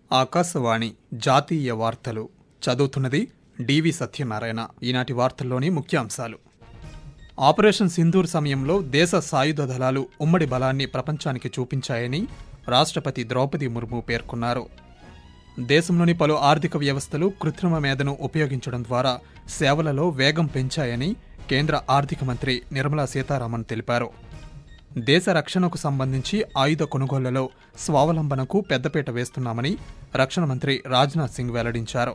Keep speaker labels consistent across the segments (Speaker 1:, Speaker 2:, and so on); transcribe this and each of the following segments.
Speaker 1: ఆకాశవాణి జాతీయ వార్తలు చదువుతున్నది డివి సత్యనారాయణ ఈనాటి వార్తల్లోని ముఖ్యాంశాలు ఆపరేషన్ సింధూర్ సమయంలో దేశ సాయుధ దళాలు ఉమ్మడి బలాన్ని ప్రపంచానికి చూపించాయని రాష్ట్రపతి ద్రౌపది ముర్ము పేర్కొన్నారు దేశంలోని పలు ఆర్థిక వ్యవస్థలు కృత్రిమ మేధను ఉపయోగించడం ద్వారా సేవలలో వేగం పెంచాయని కేంద్ర ఆర్థిక మంత్రి నిర్మలా సీతారామన్ తెలిపారు దేశ రక్షణకు సంబంధించి ఆయుధ కొనుగోళ్లలో స్వావలంబనకు పెద్దపీట వేస్తున్నామని రక్షణ మంత్రి రాజ్నాథ్ సింగ్ వెల్లడించారు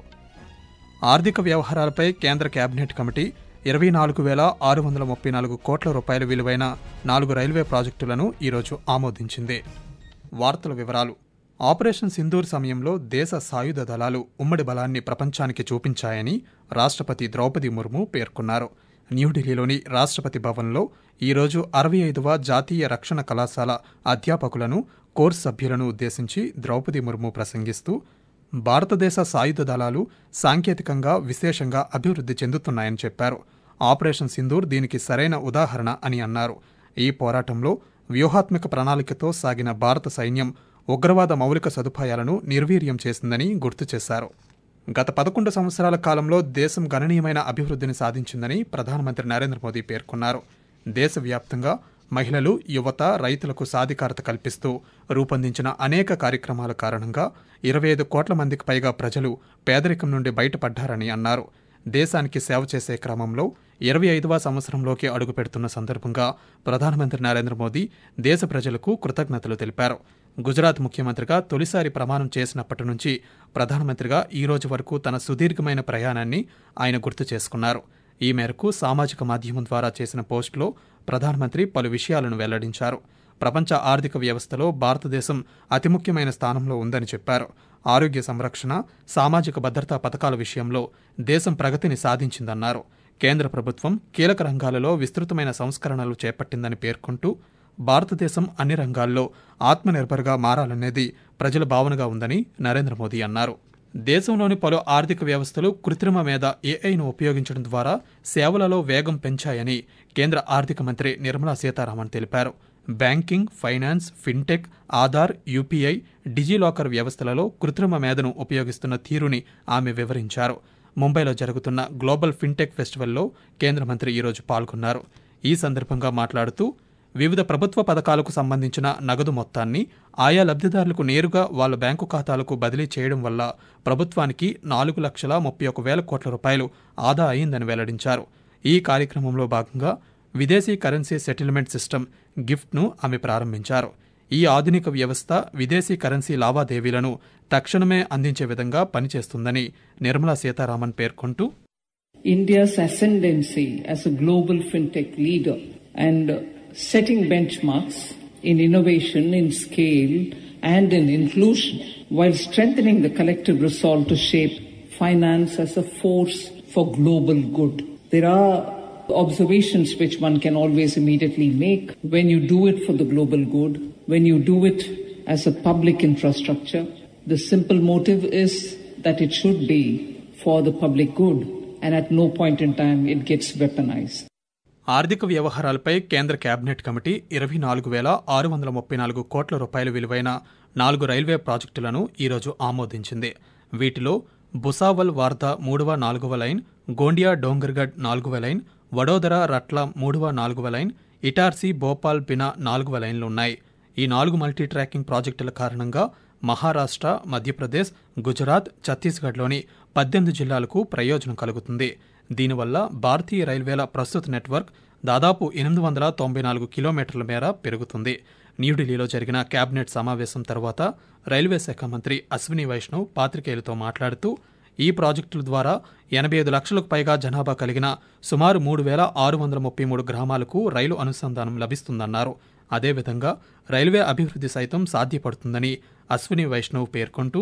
Speaker 1: ఆర్థిక వ్యవహారాలపై కేంద్ర కేబినెట్ కమిటీ ఇరవై నాలుగు వేల ఆరు వందల ముప్పై నాలుగు కోట్ల రూపాయల విలువైన నాలుగు రైల్వే ప్రాజెక్టులను ఈరోజు ఆమోదించింది వార్తల వివరాలు ఆపరేషన్ సింధూర్ సమయంలో దేశ సాయుధ దళాలు ఉమ్మడి బలాన్ని ప్రపంచానికి చూపించాయని రాష్ట్రపతి ద్రౌపది ముర్ము పేర్కొన్నారు న్యూఢిల్లీలోని రాష్ట్రపతి భవన్లో ఈరోజు అరవై ఐదవ జాతీయ రక్షణ కళాశాల అధ్యాపకులను కోర్సు సభ్యులను ఉద్దేశించి ద్రౌపది ముర్ము ప్రసంగిస్తూ భారతదేశ సాయుధ దళాలు సాంకేతికంగా విశేషంగా అభివృద్ధి చెందుతున్నాయని చెప్పారు ఆపరేషన్ సింధూర్ దీనికి సరైన ఉదాహరణ అని అన్నారు ఈ పోరాటంలో వ్యూహాత్మక ప్రణాళికతో సాగిన భారత సైన్యం ఉగ్రవాద మౌలిక సదుపాయాలను నిర్వీర్యం చేసిందని గుర్తు చేశారు గత పదకొండు సంవత్సరాల కాలంలో దేశం గణనీయమైన అభివృద్ధిని సాధించిందని ప్రధానమంత్రి నరేంద్ర మోదీ పేర్కొన్నారు దేశవ్యాప్తంగా మహిళలు యువత రైతులకు సాధికారత కల్పిస్తూ రూపొందించిన అనేక కార్యక్రమాల కారణంగా ఇరవై ఐదు కోట్ల మందికి పైగా ప్రజలు పేదరికం నుండి బయటపడ్డారని అన్నారు దేశానికి సేవ చేసే క్రమంలో ఇరవై ఐదవ సంవత్సరంలోకి అడుగుపెడుతున్న సందర్భంగా ప్రధానమంత్రి నరేంద్ర మోదీ దేశ ప్రజలకు కృతజ్ఞతలు తెలిపారు గుజరాత్ ముఖ్యమంత్రిగా తొలిసారి ప్రమాణం చేసినప్పటి నుంచి ప్రధానమంత్రిగా ఈ రోజు వరకు తన సుదీర్ఘమైన ప్రయాణాన్ని ఆయన గుర్తు చేసుకున్నారు ఈ మేరకు సామాజిక మాధ్యమం ద్వారా చేసిన పోస్టులో ప్రధానమంత్రి పలు విషయాలను వెల్లడించారు ప్రపంచ ఆర్థిక వ్యవస్థలో భారతదేశం అతి ముఖ్యమైన స్థానంలో ఉందని చెప్పారు ఆరోగ్య సంరక్షణ సామాజిక భద్రతా పథకాల విషయంలో దేశం ప్రగతిని సాధించిందన్నారు కేంద్ర ప్రభుత్వం కీలక రంగాలలో విస్తృతమైన సంస్కరణలు చేపట్టిందని పేర్కొంటూ భారతదేశం అన్ని రంగాల్లో ఆత్మనిర్భర్గా మారాలనేది ప్రజల భావనగా ఉందని నరేంద్ర మోదీ అన్నారు దేశంలోని పలు ఆర్థిక వ్యవస్థలు కృత్రిమ మీద ఏఐను ఉపయోగించడం ద్వారా సేవలలో వేగం పెంచాయని కేంద్ర ఆర్థిక మంత్రి నిర్మలా సీతారామన్ తెలిపారు banking finance fintech Aadhaar UPI DigiLocker వ్యవస్థలలో కృత్రిమ మేధను ఉపయోగిస్తున్న తీరుని ఆమె వివరించారు ముంబైలో జరుగుతున్న గ్లోబల్ ఫిన్టెక్ ఫెస్టివల్లో కేంద్ర మంత్రి ఈరోజు పాల్గొన్నారు ఈ సందర్భంగా మాట్లాడుతూ వివిధ ప్రభుత్వ పథకాలకు సంబంధించిన నగదు మొత్తాన్ని ఆయా లబ్ధిదారులకు నేరుగా వాళ్ళ బ్యాంకు ఖాతాలకు బదిలీ చేయడం వల్ల ప్రభుత్వానికి నాలుగు లక్షల ముప్పై ఒక వేల కోట్ల రూపాయలు ఆదా అయిందని వెల్లడించారు ఈ కార్యక్రమంలో భాగంగా విదేశీ కరెన్సీ సెటిల్మెంట్ సిస్టమ్ గిఫ్ట్ను ఆమె ప్రారంభించారు ఈ ఆధునిక వ్యవస్థ విదేశీ కరెన్సీ లావాదేవీలను తక్షణమే అందించే విధంగా పనిచేస్తుందని నిర్మలా సీతారామన్ పేర్కొంటూ
Speaker 2: India's ascendancy as a global fintech leader and setting benchmarks in innovation, in scale, and in inclusion, while strengthening the collective resolve to shape finance as a force for global good. There are observations which one can always immediately make when you do it for the global good, when you do it as a public infrastructure. The simple motive is that it should be for the public good, and at no point in time it gets weaponized.
Speaker 1: ఆర్థిక వ్యవహారాలపై కేంద్ర cabinet committee ఇరవై నాలుగు వేల ఆరు వందల ముప్పై నాలుగు కోట్ల రూపాయల విలువైన నాలుగు రైల్వే ప్రాజెక్టులను ఈరోజు ఆమోదించింది వీటిలో బుసావల్ వార్దా మూడవ నాలుగవ లైన్ గోండియా డోంగర్గఢ్ నాలుగవ లైన్ వడోదర రట్ల మూడవ నాలుగవ లైన్ ఇటార్సీ భోపాల్ బినా నాలుగవ లైన్లు ఉన్నాయి ఈ నాలుగు మల్టీ ట్రాకింగ్ ప్రాజెక్టుల కారణంగా మహారాష్ట్ర మధ్యప్రదేశ్ గుజరాత్ ఛత్తీస్గఢ్లోని పద్దెనిమిది జిల్లాలకు ప్రయోజనం కలుగుతుంది దీనివల్ల భారతీయ రైల్వేల ప్రస్తుత నెట్వర్క్ దాదాపు ఎనిమిది వందల తొంభై నాలుగు కిలోమీటర్ల మేర పెరుగుతుంది న్యూఢిల్లీలో జరిగిన కేబినెట్ సమావేశం తర్వాత రైల్వే శాఖ మంత్రి అశ్విని వైష్ణవ్ పాత్రికేయులతో మాట్లాడుతూ ఈ ప్రాజెక్టుల ద్వారా ఎనభై ఐదు లక్షలకు పైగా జనాభా కలిగిన సుమారు మూడు వేల ఆరు వందల ముప్పై మూడు గ్రామాలకు రైలు అనుసంధానం లభిస్తుందన్నారు అదేవిధంగా రైల్వే అభివృద్ధి సైతం సాధ్యపడుతుందని అశ్విని వైష్ణవ్ పేర్కొంటూ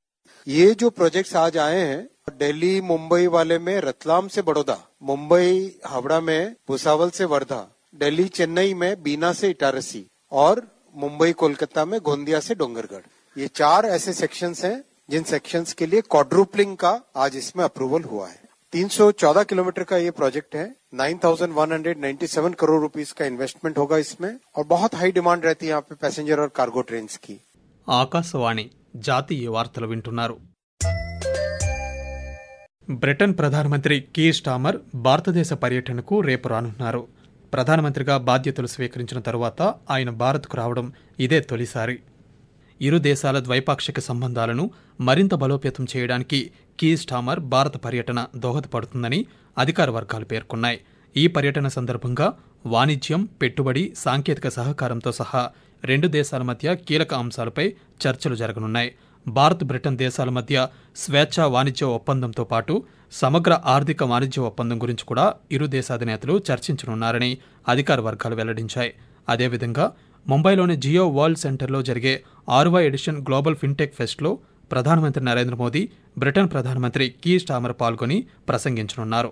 Speaker 3: ये जो प्रोजेक्ट्स आज आए हैं दिल्ली मुंबई वाले में रतलाम से बड़ौदा मुंबई हावड़ा में भुसावल से वर्धा दिल्ली चेन्नई में बीना से इटारसी और मुंबई कोलकाता में गोंदिया से डोंगरगढ़ ये चार ऐसे सेक्शंस हैं जिन सेक्शंस के लिए क्वाड्रुपलिंग का आज इसमें अप्रूवल हुआ है 314 किलोमीटर का ये प्रोजेक्ट है 9,197 करोड़ रुपीस का इन्वेस्टमेंट होगा इसमें और बहुत हाई डिमांड रहती है यहाँ पे पैसेंजर और कार्गो ट्रेन की
Speaker 1: ఆకాశవాణి జాతీయ వార్తలు వింటున్నారు బ్రిటన్ ప్రధానమంత్రి కీర్ స్టామర్ భారతదేశ పర్యటనకు రేపు రానున్నారు ప్రధానమంత్రిగా బాధ్యతలు స్వీకరించిన తరువాత ఆయన భారత్కు రావడం ఇదే తొలిసారి ఇరు దేశాల ద్వైపాక్షిక సంబంధాలను మరింత బలోపేతం చేయడానికి కీ స్టామర్ భారత పర్యటన దోహదపడుతుందని అధికార వర్గాలు పేర్కొన్నాయి ఈ పర్యటన సందర్భంగా వాణిజ్యం పెట్టుబడి సాంకేతిక సహకారంతో సహా రెండు దేశాల మధ్య కీలక అంశాలపై చర్చలు జరగనున్నాయి భారత్ బ్రిటన్ దేశాల మధ్య స్వేచ్ఛా వాణిజ్య ఒప్పందంతో పాటు సమగ్ర ఆర్థిక వాణిజ్య ఒప్పందం గురించి కూడా ఇరు దేశాధినేతలు చర్చించనున్నారని అధికార వర్గాలు వెల్లడించాయి అదేవిధంగా ముంబైలోని జియో వరల్డ్ సెంటర్లో జరిగే ఆరువ ఎడిషన్ గ్లోబల్ ఫిన్టెక్ ఫెస్ట్లో ప్రధానమంత్రి నరేంద్ర మోదీ బ్రిటన్ ప్రధానమంత్రి కీ స్టామర్ పాల్గొని ప్రసంగించనున్నారు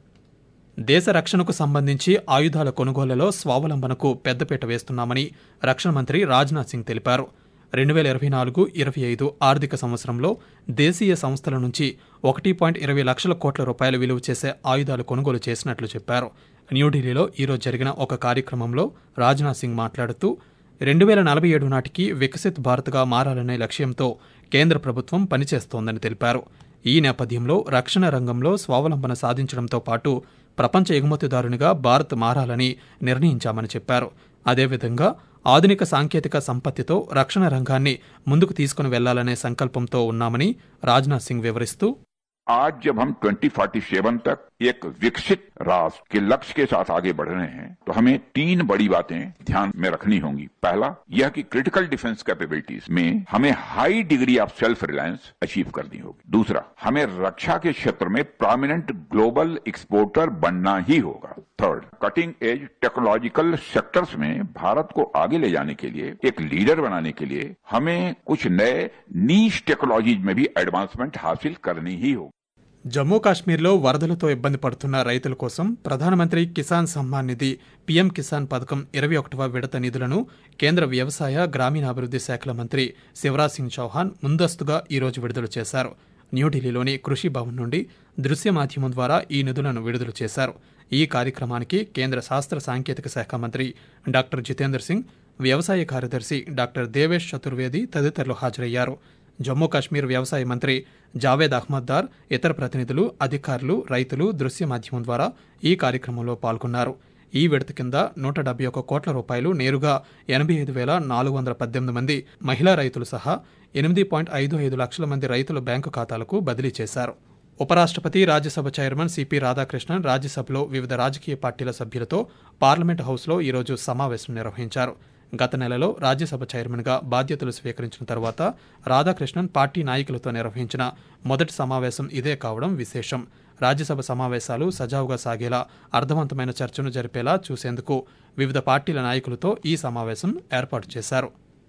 Speaker 1: దేశ రక్షణకు సంబంధించి ఆయుధాల కొనుగోళ్లలో స్వావలంబనకు పెద్దపీట వేస్తున్నామని రక్షణ మంత్రి రాజ్నాథ్ సింగ్ తెలిపారు రెండు వేల ఇరవై నాలుగు ఇరవై ఐదు ఆర్థిక సంవత్సరంలో దేశీయ సంస్థల నుంచి ఒకటి పాయింట్ ఇరవై లక్షల కోట్ల రూపాయలు విలువ చేసే ఆయుధాలు కొనుగోలు చేసినట్లు చెప్పారు న్యూఢిల్లీలో ఈరోజు జరిగిన ఒక కార్యక్రమంలో రాజ్నాథ్ సింగ్ మాట్లాడుతూ రెండు వేల నలభై ఏడు నాటికి వికసిత్ భారత్గా మారాలనే లక్ష్యంతో కేంద్ర ప్రభుత్వం పనిచేస్తోందని తెలిపారు ఈ నేపథ్యంలో రక్షణ రంగంలో స్వావలంబన సాధించడంతో పాటు ప్రపంచ ఎగుమతిదారునిగా భారత్ మారాలని నిర్ణయించామని చెప్పారు అదేవిధంగా ఆధునిక సాంకేతిక సంపత్తితో రక్షణ రంగాన్ని ముందుకు తీసుకుని వెళ్లాలనే సంకల్పంతో ఉన్నామని రాజ్నాథ్ సింగ్ వివరిస్తూ
Speaker 4: आज जब हम 2047 तक एक विकसित राष्ट्र के लक्ष्य के साथ आगे बढ़ रहे हैं तो हमें तीन बड़ी बातें ध्यान में रखनी होंगी पहला यह कि क्रिटिकल डिफेंस कैपेबिलिटीज में हमें high degree of self reliance achieve करनी होगी दूसरा हमें रक्षा के क्षेत्र में प्रोमिनेंट ग्लोबल एक्सपोर्टर बनना ही होगा third cutting edge technological sectors में भारत को आगे ले जाने के लिए एक लीडर बनाने के लिए हमें कुछ नए नीच टेक्नोलॉजीज में भी एडवांसमेंट हासिल करनी ही होगी
Speaker 1: జమ్మూ కాశ్మీర్లో వరదలతో ఇబ్బంది పడుతున్న రైతుల కోసం ప్రధానమంత్రి కిసాన్ సమ్మాన్ నిధి పీఎం కిసాన్ పథకం ఇరవై ఒకటవ విడత నిధులను కేంద్ర వ్యవసాయ గ్రామీణాభివృద్ధి శాఖల మంత్రి శివరాజ్ సింగ్ చౌహాన్ ముందస్తుగా ఈరోజు విడుదల చేశారు న్యూఢిల్లీలోని కృషి భవన్ నుండి దృశ్య మాధ్యమం ద్వారా ఈ నిధులను విడుదల చేశారు ఈ కార్యక్రమానికి కేంద్ర శాస్త్ర సాంకేతిక శాఖ మంత్రి డాక్టర్ జితేందర్ సింగ్ వ్యవసాయ కార్యదర్శి డాక్టర్ దేవేష్ చతుర్వేది తదితరులు హాజరయ్యారు జమ్మూ కాశ్మీర్ వ్యవసాయ మంత్రి జావేద్ అహ్మద్ దార్ ఇతర ప్రతినిధులు అధికారులు రైతులు దృశ్య మాధ్యమం ద్వారా ఈ కార్యక్రమంలో పాల్గొన్నారు ఈ విడత కింద నూట డెబ్బై ఒక్క కోట్ల రూపాయలు నేరుగా ఎనభై ఐదు వేల నాలుగు వందల పద్దెనిమిది మంది మహిళా రైతులు సహా ఎనిమిది పాయింట్ ఐదు ఐదు లక్షల మంది రైతుల బ్యాంకు ఖాతాలకు బదిలీ చేశారు ఉపరాష్ట్రపతి రాజ్యసభ చైర్మన్ సిపి రాధాకృష్ణన్ రాజ్యసభలో వివిధ రాజకీయ పార్టీల సభ్యులతో పార్లమెంట్ హౌస్లో ఈరోజు సమావేశం నిర్వహించారు గత నెలలో రాజ్యసభ చైర్మన్గా బాధ్యతలు స్వీకరించిన తర్వాత రాధాకృష్ణన్ పార్టీ నాయకులతో నిర్వహించిన మొదటి సమావేశం ఇదే కావడం విశేషం రాజ్యసభ సమావేశాలు సజావుగా సాగేలా అర్థవంతమైన చర్చను జరిపేలా చూసేందుకు వివిధ పార్టీల నాయకులతో ఈ సమావేశం ఏర్పాటు చేశారు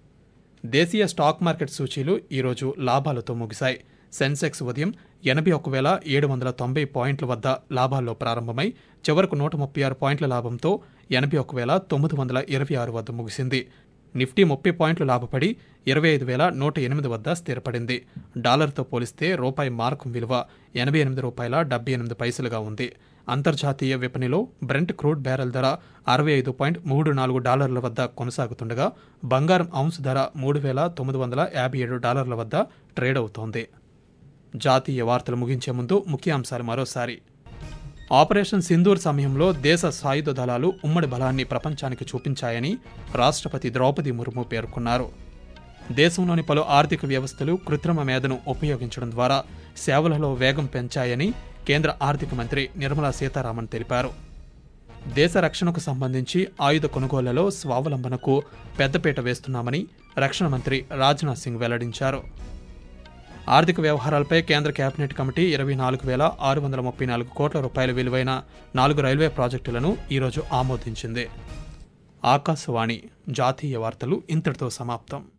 Speaker 1: దేశీయ స్టాక్ మార్కెట్ సూచీలు ఈరోజు లాభాలతో ముగిశాయి సెన్సెక్స్ ఉదయం ఎనభై ఒక వేల ఏడు వందల తొంభై పాయింట్ల వద్ద లాభాల్లో ప్రారంభమై చివరకు నూట ముప్పై ఆరు పాయింట్ల లాభంతో ఎనభై ఒక వేల తొమ్మిది వందల ఇరవై ఆరు వద్ద ముగిసింది నిఫ్టీ ముప్పై పాయింట్లు లాభపడి ఇరవై ఐదు వేల నూట ఎనిమిది వద్ద స్థిరపడింది డాలర్తో పోలిస్తే రూపాయి మార్కు విలువ ఎనభై ఎనిమిది రూపాయల డెబ్బై ఎనిమిది పైసలుగా ఉంది అంతర్జాతీయ విపణిలో బ్రెంట్ క్రూడ్ బ్యారెల్ ధర అరవై ఐదు పాయింట్ మూడు నాలుగు డాలర్ల వద్ద కొనసాగుతుండగా బంగారం ఔన్స్ ధర మూడు వేల తొమ్మిది వందల యాభై ఏడు డాలర్ల వద్ద ట్రేడ్ అవుతోంది జాతీయ వార్తలు ముగించే ముందు ముఖ్యాంశాలు మరోసారి ఆపరేషన్ సింధూర్ సమయంలో దేశ సాయుధ దళాలు ఉమ్మడి బలాన్ని ప్రపంచానికి చూపించాయని రాష్ట్రపతి ద్రౌపది ముర్ము పేర్కొన్నారు దేశంలోని పలు ఆర్థిక వ్యవస్థలు కృత్రిమ మేధను ఉపయోగించడం ద్వారా సేవలలో వేగం పెంచాయని కేంద్ర ఆర్థిక మంత్రి నిర్మలా సీతారామన్ తెలిపారు దేశ రక్షణకు సంబంధించి ఆయుధ కొనుగోళ్లలో స్వావలంబనకు పెద్దపీట వేస్తున్నామని రక్షణ మంత్రి రాజ్నాథ్ సింగ్ వెల్లడించారు ఆర్థిక వ్యవహారాలపై కేంద్ర కేబినెట్ కమిటీ ఇరవై నాలుగు వేల ఆరు వందల ముప్పై నాలుగు కోట్ల రూపాయల విలువైన నాలుగు రైల్వే ప్రాజెక్టులను ఈరోజు ఆమోదించింది ఆకాశవాణి జాతీయ వార్తలు ఇంతటితో సమాప్తం